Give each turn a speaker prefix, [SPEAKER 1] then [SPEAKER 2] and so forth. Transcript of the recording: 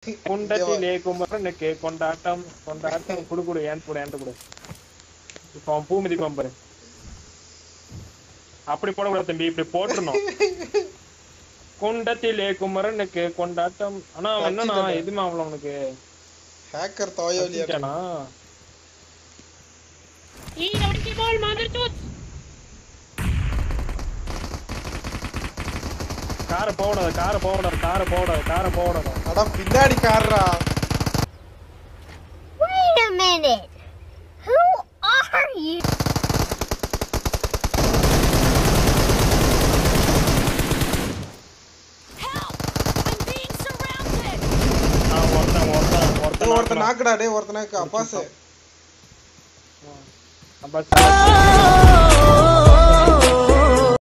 [SPEAKER 1] குண்டத்திலே குமரனுக்கு கொண்டாட்டம் கொண்டாட்டம் குடு குடு ஏன் கொடு ஏன் கொடு இப்போ அவன் பூ மிதிப்பான் பாரு அப்படி போடக்கூடாது தம்பி இப்படி போட்டுருணும் குண்டத்திலே குமரனுக்கு கொண்டாட்டம் ஆனா அவன் என்னன்னா எதுவுமே அவள அவனுக்கு
[SPEAKER 2] ஹேக்கர் தாயோலியா
[SPEAKER 1] கத்திட்டானா?
[SPEAKER 3] Eat on the ball, mother tooth.
[SPEAKER 1] காரை போடாத காரை போடாத காரை போடாத காரை போடாத
[SPEAKER 2] அடா பின்னாடி கார்ரா
[SPEAKER 4] Wait a minute. Who are you?
[SPEAKER 5] Help! I'm being surrounded!
[SPEAKER 1] ஆ, ஒருத்தன் ஒருத்தன்
[SPEAKER 2] டேய்,
[SPEAKER 1] ஒருத்தன்
[SPEAKER 2] ஒருத்தன்
[SPEAKER 1] நாக்குறான்.
[SPEAKER 2] நாக்குடா டே ஒருத்தன் நாக்கு அப்பாஸ்
[SPEAKER 1] அப்ப